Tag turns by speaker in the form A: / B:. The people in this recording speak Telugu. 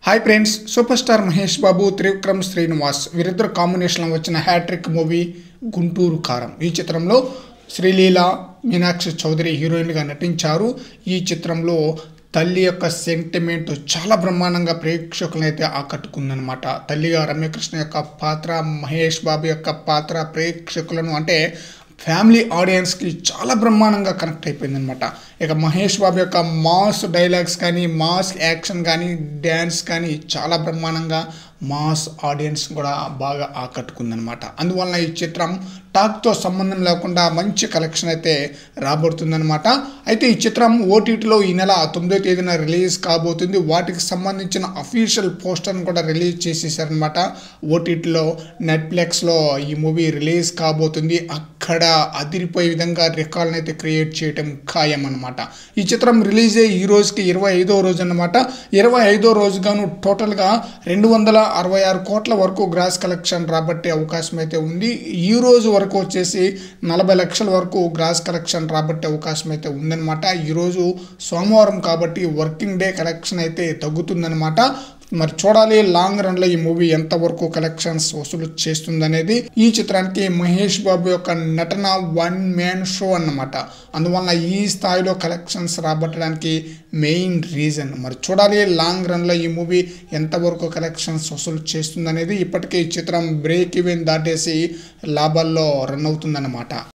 A: hi friends super star Mahesh Babu Trivikram Srinivas వీరిద్దరు కాంబినేషన్లో వచ్చిన హ్యాట్రిక్ మూవీ గుంటూరు కారం ఈ చిత్రంలో శ్రీలీల మీనాక్షి చౌదరి హీరోయిన్గా నటించారు ఈ చిత్రంలో తల్లి యొక్క సెంటిమెంట్ చాలా బ్రహ్మాండంగా ప్రేక్షకులను అయితే ఆకట్టుకుందనమాట తల్లిగా రమ్యకృష్ణ యొక్క పాత్ర మహేష్ బాబు యొక్క పాత్ర ప్రేక్షకులను అంటే ఫ్యామిలీ ఆడియన్స్కి చాలా బ్రహ్మాండంగా కనెక్ట్ అయిపోయిందనమాట ఇక మహేష్ బాబు యొక్క మాస్ డైలాగ్స్ కానీ మాస్ యాక్షన్ కానీ డ్యాన్స్ కానీ చాలా బ్రహ్మాండంగా మాస్ ఆడియన్స్ కూడా బాగా ఆకట్టుకుందనమాట అందువలన ఈ చిత్రం టాక్తో సంబంధం లేకుండా మంచి కలెక్షన్ అయితే రాబోతుందనమాట అయితే ఈ చిత్రం ఓటీటీలో ఈ నెల తొమ్మిదో తేదీన రిలీజ్ కాబోతుంది వాటికి సంబంధించిన అఫీషియల్ పోస్టర్ని కూడా రిలీజ్ చేసేసారనమాట ఓటీటీలో నెట్ఫ్లిక్స్లో ఈ మూవీ రిలీజ్ కాబోతుంది అక్కడ అదిరిపోయే విధంగా రికార్డ్ని అయితే క్రియేట్ చేయటం ఖాయం అనమాట ఈ చిత్రం రిలీజ్ అయ్యి ఈ రోజుకి ఇరవై ఐదో రోజు అనమాట ఇరవై ఐదో రోజుగాను టోటల్గా రెండు వందల అరవై ఆరు కోట్ల వరకు గ్రాస్ కలెక్షన్ రాబట్టే అవకాశం అయితే ఉంది ఈ రోజు వరకు వచ్చేసి నలభై లక్షల వరకు గ్రాస్ కలెక్షన్ రాబట్టే అవకాశం అయితే ఉందన్నమాట ఈరోజు సోమవారం కాబట్టి వర్కింగ్ డే కలెక్షన్ అయితే తగ్గుతుందన్నమాట మరి చూడాలి లాంగ్ రన్ లో ఈ మూవీ ఎంతవరకు కలెక్షన్స్ వసూలు చేస్తుందనేది ఈ చిత్రానికి మహేష్ బాబు యొక్క నటన వన్ మ్యాన్ షో అన్నమాట అందువలన ఈ స్థాయిలో కలెక్షన్స్ రాబట్టడానికి మెయిన్ రీజన్ మరి చూడాలి లాంగ్ రన్ లో ఈ మూవీ ఎంతవరకు కలెక్షన్స్ వసూలు చేస్తుందనేది ఇప్పటికే ఈ చిత్రం బ్రేక్ ఈవెన్ దాటేసి లాభాల్లో రన్ అవుతుందన్నమాట